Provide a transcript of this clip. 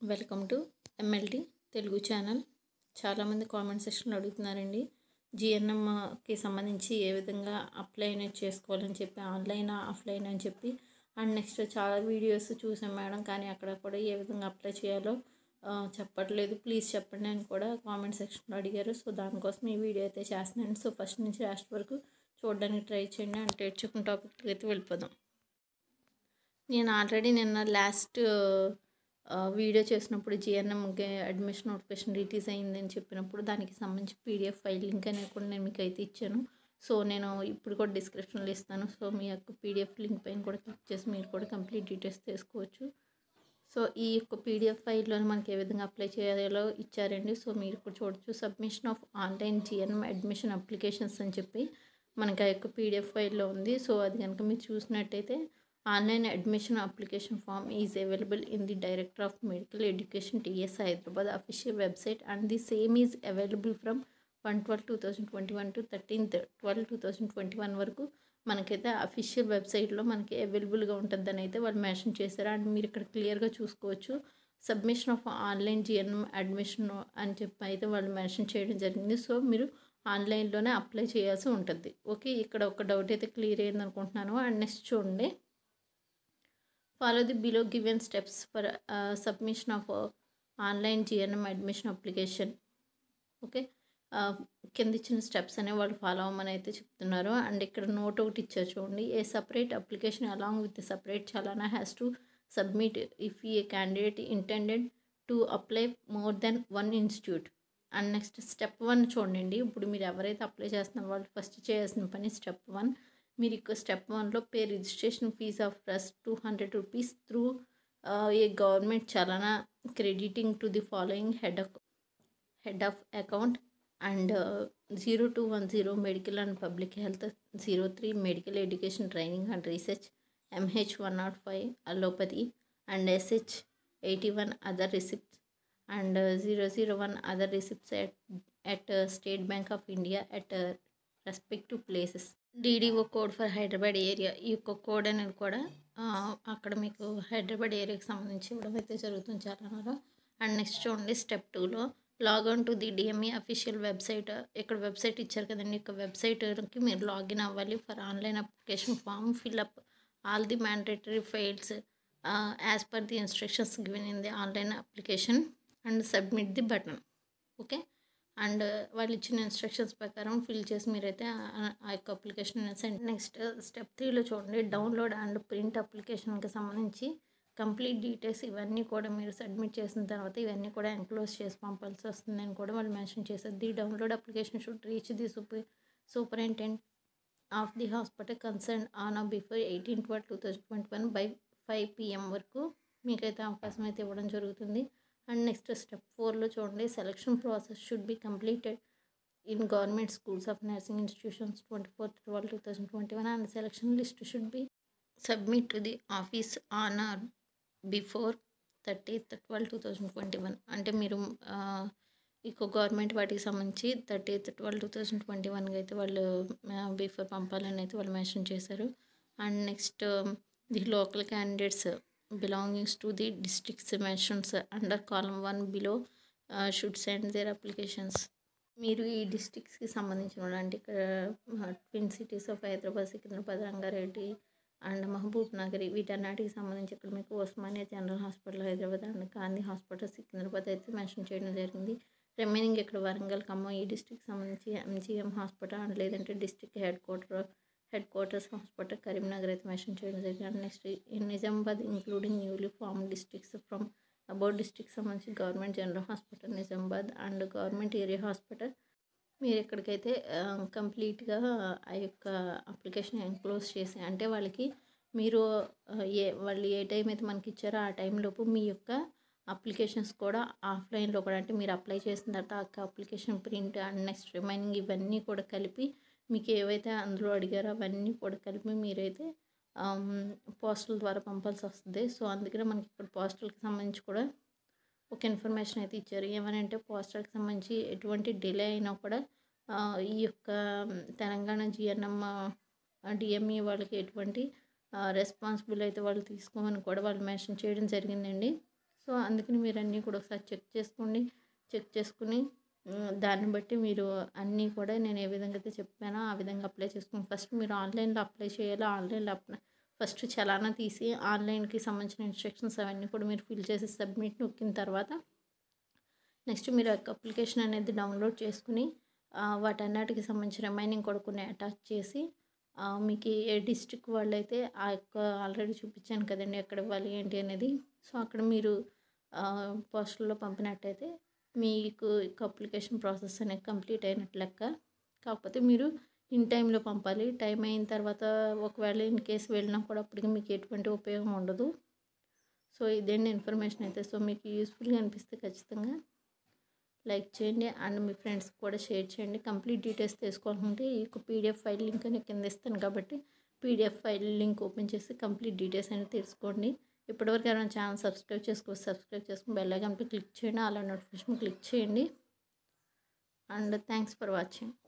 welcome to MLT Telugu channel చాలామంది comment సెక్షన్లో అడుగుతున్నారండి జిఎన్ఎంకి సంబంధించి ఏ విధంగా అప్లై అనేది చేసుకోవాలని చెప్పి ఆన్లైన్ ఆఫ్లైన్ అని చెప్పి అండ్ నెక్స్ట్ చాలా వీడియోస్ చూసాం మేడం కానీ అక్కడ కూడా ఏ విధంగా అప్లై చేయాలో ఆ, చెప్పట్లేదు ప్లీజ్ చెప్పండి అని కూడా కామెంట్ సెక్షన్లో అడిగారు సో దానికోసం ఈ వీడియో అయితే చేస్తున్నాను సో ఫస్ట్ నుంచి లాస్ట్ వరకు చూడడానికి ట్రై చేయండి అంటే తెచ్చుకున్న టాపిక్ అయితే వెళ్ళిపోదాం నేను ఆల్రెడీ నిన్న లాస్ట్ వీడియో చేసినప్పుడు జిఎన్ఎంకి అడ్మిషన్ నోటిఫికేషన్ రిలీజ్ అయిందని చెప్పినప్పుడు దానికి సంబంధించి పీడిఎఫ్ ఫైల్ లింక్ అనేది కూడా నేను మీకు అయితే ఇచ్చాను సో నేను ఇప్పుడు కూడా డిస్క్రిప్షన్లో ఇస్తాను సో మీ యొక్క పీడిఎఫ్ లింక్ పైన కూడా క్లిక్ చేసి మీరు కూడా కంప్లీట్ డీటెయిల్స్ తీసుకోవచ్చు సో ఈ యొక్క పీడిఎఫ్ ఫైల్లో మనకి ఏ విధంగా అప్లై చేయాలో ఇచ్చారండి సో మీరు ఇప్పుడు చూడొచ్చు submission of online GNM admission applications అని చెప్పి మనకి ఆ యొక్క పీడిఎఫ్ ఫైల్లో ఉంది సో అది కనుక మీరు చూసినట్టయితే online admission application form is available in the director of medical education TS Hyderabad official website and the same is available from one twelve two thousand twenty one to thirteenth twelve two thousand twenty one వరకు మనకైతే official వెబ్సైట్లో మనకి అవైలబుల్గా ఉంటుందని అయితే వాళ్ళు mention చేశారు and మీరు ఇక్కడ క్లియర్గా చూసుకోవచ్చు submission of online GNM admission అని చెప్పి అయితే వాళ్ళు మెన్షన్ చేయడం జరిగింది సో మీరు ఆన్లైన్లోనే అప్లై చేయాల్సి ఉంటుంది ఓకే ఇక్కడ ఒక డౌట్ అయితే క్లియర్ అయింది అనుకుంటున్నాను అండ్ నెక్స్ట్ చూడండి follow the below given steps for submission of online GNM admission application okay కింద ఇచ్చిన స్టెప్స్ అనేవి వాళ్ళు ఫాలో అవ్వమని అయితే చెప్తున్నారు అండ్ ఇక్కడ నోట్ ఒకటి ఇచ్చారు చూడండి a separate application along with separate challan has to submit if a candidate intended to apply more than one institute and next step one చూడండి ఇప్పుడు మీరు ఎవరైతే అప్లై చేస్తున్నారో వాళ్ళు ఫస్ట్ చేయాల్సిన పని స్టెప్ వన్ మీరు ఇక్కడ స్టెప్ వన్లో pay registration fee of plus two hundred rupees through a government challan crediting to the following head of head of account and zero two one zero medical and public health zero three medical education training and research MH one nought five allopathy and SH eighty one other receipts and zero zero one other receipts at at State Bank of India at respective places DDO code for Hyderabad area ఈ యొక్క code అనేది కూడా ఆ, అక్కడ మీకు హైదరాబాద్ ఏరియాకి సంబంధించి ఇవ్వడం అయితే జరుగుతుంది చాలా అండ్ నెక్స్ట్ చూడండి స్టెప్ టూలో login to the DME official website ఇక్కడ వెబ్సైట్ ఇచ్చారు కదండి ఇక వెబ్సైట్కి మీరు లాగిన్ అవ్వాలి for online application form fill up all the mandatory files as per the instructions given in the online application and submit the button okay and వాళ్ళు ఇచ్చిన instructions ప్రకారం ఫిల్ చేసి మీరైతే ఆ- ఆ యొక్క అప్లికేషన్ సెండ్ నెక్స్ట్ స్టెప్ త్రీలో చూడండి డౌన్లోడ్ అండ్ ప్రింట్ అప్లికేషన్కి సంబంధించి కంప్లీట్ డీటెయిల్స్ ఇవన్నీ కూడా మీరు సబ్మిట్ చేసిన తర్వాత ఇవన్నీ కూడా ఎంక్లోజ్ చేసి పంపాల్సి వస్తుందని కూడా వాళ్ళు మెన్షన్ చేశారు the download application should reach the super superintendent of the hospital concern on before eighteen twelve two thousand twenty one by five PM వరకు మీకైతే అవకాశం అయితే ఇవ్వడం జరుగుతుంది అండ్ నెక్స్ట్ స్టెప్ ఫోర్లో చూడండి selection process should be completed in government schools of nursing institutions twenty fourth twelve two thousand twenty one and selection list should be submit to the office on or before thirtieth twelve two thousand twenty one అంటే మీరు ఆ, ఇక government వాటికి సంబంధించి thirtieth twelve two thousand twenty వన్కి అయితే వాళ్ళు before పంపాలని అయితే వాళ్ళు మెన్షన్ చేశారు and next the local candidates belongings to the districts mentions under column one below should send their applications మీరు ఈ డిస్ట్రిక్ట్స్కి సంబంధించిన వాళ్ళు అంటే ఇక్కడ twin cities of Hyderabad Secunderabad Rangareddy and Mahabubnagar వీటన్నిటికి సంబంధించి ఇక్కడ మీకు Osmania general hospital Hyderabad and Gandhi hospital Secunderabad అయితే మెన్షన్ చేయడం జరిగింది రిమైనింగ్ ఇక్కడ వరంగల్ ఖమ్మం ఈ డిస్ట్రిక్ట్ సంబంధించి ఎంజీఎం హాస్పిటల్ అండ్ లేదంటే district headquarter headquarters hospital Karimnagar అయితే మెన్షన్ చేయడం జరిగింది and next Nizamabad including newly form districts from about district సంబంధించి government general hospital Nizamabad and government area hospital మీరు ఎక్కడికైతే కంప్లీట్గా ఆ యొక్క అప్లికేషన్ ఎన్క్లోజ్ చేసి అంటే వాళ్ళకి మీరు ఆ, ఏ వాళ్ళు ఏ టైం అయితే మనకి ఇచ్చారో ఆ టైంలోపు మీ యొక్క అప్లికేషన్స్ కూడా ఆఫ్లైన్లో కూడా అంటే మీరు అప్లై చేసిన తర్వాత ఆ యొక్క application print and next remaining ఇవన్నీ కూడా కలిపి మీకు ఏవైతే అందులో అడిగారో అవన్నీ కూడా కలిపి మీరైతే పోస్టల్ ద్వారా పంపాల్సి వస్తుంది సో అందుకనే మనకి ఇక్కడ పోస్టల్కి సంబంధించి కూడా ఒక ఇన్ఫర్మేషన్ అయితే ఇచ్చారు ఏమనంటే పోస్టల్కి సంబంధించి ఎటువంటి డిలే అయినా కూడా ఆ, ఈ యొక్క తెలంగాణ జిఎన్ఎం డిఎంఈ వాళ్ళకి ఎటువంటి రెస్పాన్సిబుల్ అయితే వాళ్ళు తీసుకోమని కూడా వాళ్ళు మెన్షన్ చేయడం జరిగిందండి సో అందుకని మీరు అన్నీ కూడా ఒకసారి చెక్ చేసుకోండి చెక్ చేసుకుని ఉమ్, దాన్ని బట్టి మీరు అన్నీ కూడా నేను ఏ విధంగా అయితే చెప్పానో ఆ విధంగా అప్లై చేసుకోండి ఫస్ట్ మీరు ఆన్లైన్లో అప్లై చేయాలి ఆన్లైన్లో అప్లై ఫస్ట్ చలానా తీసి ఆన్లైన్కి సంబంధించిన ఇన్స్ట్రక్షన్స్ అవన్నీ కూడా మీరు ఫిల్ చేసి సబ్మిట్ నొక్కిన తర్వాత నెక్స్ట్ మీరు ఆ అప్లికేషన్ అనేది డౌన్లోడ్ చేసుకుని ఆ, వాటన్నిటికి సంబంధించిన రిమైనింగ్ కూడా కొన్ని అటాచ్ చేసి ఆ, మీకు ఏ డిస్ట్రిక్ట్ వాళ్ళు అయితే ఆ యొక్క ఆల్రెడీ చూపించాను కదండి ఎక్కడ ఇవ్వాలి ఏంటి అనేది సో అక్కడ మీరు పోస్టల్లో పంపినట్టయితే మీకు అప్లికేషన్ ప్రాసెస్ అనేది కంప్లీట్ అయినట్లు లెక్క కాకపోతే మీరు ఇన్ టైంలో పంపాలి టైం అయిన తర్వాత ఒకవేళ ఇన్ కేసు వెళ్ళినా కూడా అప్పటికి మీకు ఎటువంటి ఉపయోగం ఉండదు సో ఇదేంటి ఇన్ఫర్మేషన్ అయితే సో మీకు యూస్ఫుల్గా అనిపిస్తే ఖచ్చితంగా లైక్ చేయండి అండ్ మీ ఫ్రెండ్స్కి కూడా షేర్ చేయండి కంప్లీట్ డీటెయిల్స్ తెలుసుకోవాలనుకుంటే ఈ పీడిఎఫ్ ఫైల్ లింక్ అని కింద ఇస్తాను కాబట్టి పీడిఎఫ్ ఫైల్ లింక్ ఓపెన్ చేసి కంప్లీట్ డీటెయిల్స్ అనేది తెలుసుకోండి ఇప్పటివరకు ఎవరైనా ఛానల్ సబ్స్క్రైబ్ చేసుకో సబ్స్క్రైబ్ చేసుకుని బెల్ ఐకాన్పై క్లిక్ చేయండి అలా నోటిఫికేషన్ క్లిక్ చేయండి అండ్ థ్యాంక్స్ ఫర్ వాచింగ్